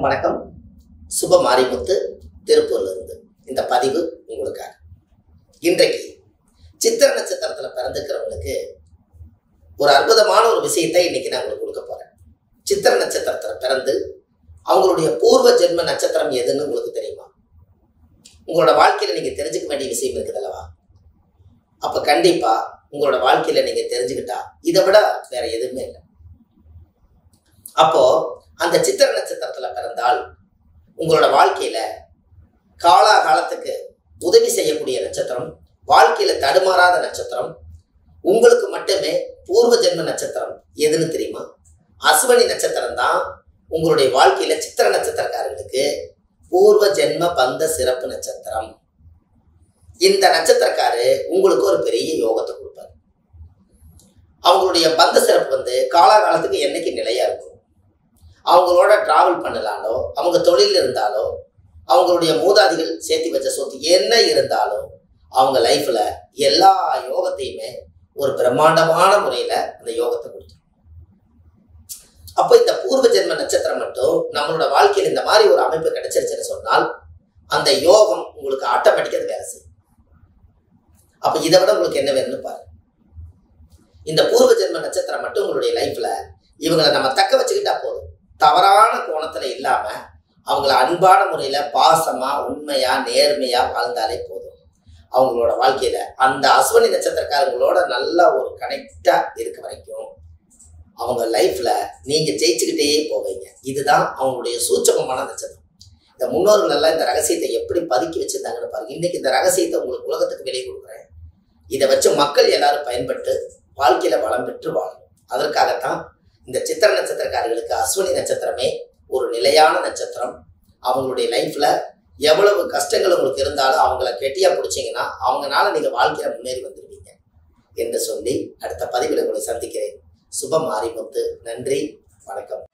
வணக்கம் சுப மாரிமுத்து திருப்பூர்ல இருந்து இந்த பதிவு உங்களுக்காக இன்றைக்கு சித்திர நட்சத்திரத்துல பிறந்துக்கிறவங்களுக்கு ஒரு அற்புதமான ஒரு விஷயத்தை இன்னைக்கு நான் உங்களுக்கு கொடுக்க போறேன் சித்திர நட்சத்திரத்துல பிறந்து அவங்களுடைய பூர்வ ஜென்ம நட்சத்திரம் எதுன்னு உங்களுக்கு தெரியுமா உங்களோட வாழ்க்கையில நீங்க தெரிஞ்சுக்க வேண்டிய விஷயம் இருக்குது அல்லவா அப்ப கண்டிப்பா உங்களோட வாழ்க்கையில நீங்க தெரிஞ்சுக்கிட்டா இதை விட வேற எதுவுமே இல்லை அப்போ அந்த சித்திர நட்சத்திரத்துல பிறந்தால் உங்களோட வாழ்க்கையில காலாகாலத்துக்கு உதவி செய்யக்கூடிய நட்சத்திரம் வாழ்க்கையில தடுமாறாத நட்சத்திரம் உங்களுக்கு மட்டுமே பூர்வ ஜென்ம நட்சத்திரம் எதுன்னு தெரியுமா அஸ்வனி நட்சத்திரம் தான் உங்களுடைய வாழ்க்கையில சித்திர நட்சத்திரக்காரர்களுக்கு பூர்வ ஜென்ம பந்த சிறப்பு நட்சத்திரம் இந்த நட்சத்திரக்காரு உங்களுக்கு ஒரு பெரிய யோகத்தை கொடுப்பாரு அவங்களுடைய பந்த சிறப்பு வந்து காலாகாலத்துக்கு என்னைக்கு நிலையா இருக்கும் அவங்களோட டிராவல் பண்ணலாலோ அவங்க தொழில் இருந்தாலோ அவங்களுடைய மூதாதிகள் சேர்த்து வச்ச சொத்து என்ன இருந்தாலும் அவங்க லைஃப்ல எல்லா யோகத்தையுமே ஒரு பிரம்மாண்டமான முறையில அந்த யோகத்தை கொடுத்துரும் அப்போ இந்த பூர்வ ஜென்ம நட்சத்திரம் மட்டும் நம்மளோட வாழ்க்கையில் இந்த மாதிரி ஒரு அமைப்பு கிடைச்சிருச்சுன்னு சொன்னால் அந்த யோகம் உங்களுக்கு ஆட்டோமேட்டிக்காக வேலை செய்யும் அப்ப இதை விட உங்களுக்கு என்ன வேணும்னு பாரு இந்த பூர்வ ஜென்ம நட்சத்திரம் மட்டும் உங்களுடைய லைஃப்ல இவங்களை நம்ம தக்க வச்சுக்கிட்டா போதும் தவறான கோணத்துல இல்லாம அவங்கள அன்பான முறையில பாசமா உண்மையா நேர்மையா வாழ்ந்தாலே போதும் அவங்களோட வாழ்க்கையில அந்த அஸ்வனி நட்சத்திரக்காரங்களோட நல்ல ஒரு கனெக்டா இருக்க வரைக்கும் அவங்க லைஃப்ல நீங்க ஜெயிச்சுக்கிட்டே போவீங்க இதுதான் அவங்களுடைய சூட்சமமான நட்சத்திரம் இந்த முன்னோர்கள் எல்லாம் இந்த ரகசியத்தை எப்படி பதுக்கி வச்சிருந்தாங்கன்னு பாருங்க இன்னைக்கு இந்த ரகசியத்தை உங்களுக்கு உலகத்துக்கு வெளியே கொடுக்குறேன் இதை வச்சு மக்கள் எல்லாரும் பயன்பட்டு வாழ்க்கையில வளம் பெற்று வாழணும் அதற்காகத்தான் இந்த சித்திர நட்சத்திரக்காரர்களுக்கு அஸ்வினி நட்சத்திரமே ஒரு நிலையான நட்சத்திரம் அவங்களுடைய லைஃப்ல எவ்வளவு கஷ்டங்கள் உங்களுக்கு இருந்தாலும் அவங்கள கெட்டியா பிடிச்சீங்கன்னா அவங்கனால நீங்க வாழ்க்கையில முன்னேறி வந்துருவீங்க என்று சொல்லி அடுத்த பதிவில் உங்களை சந்திக்கிறேன் சுப மாரிமுத்து நன்றி வணக்கம்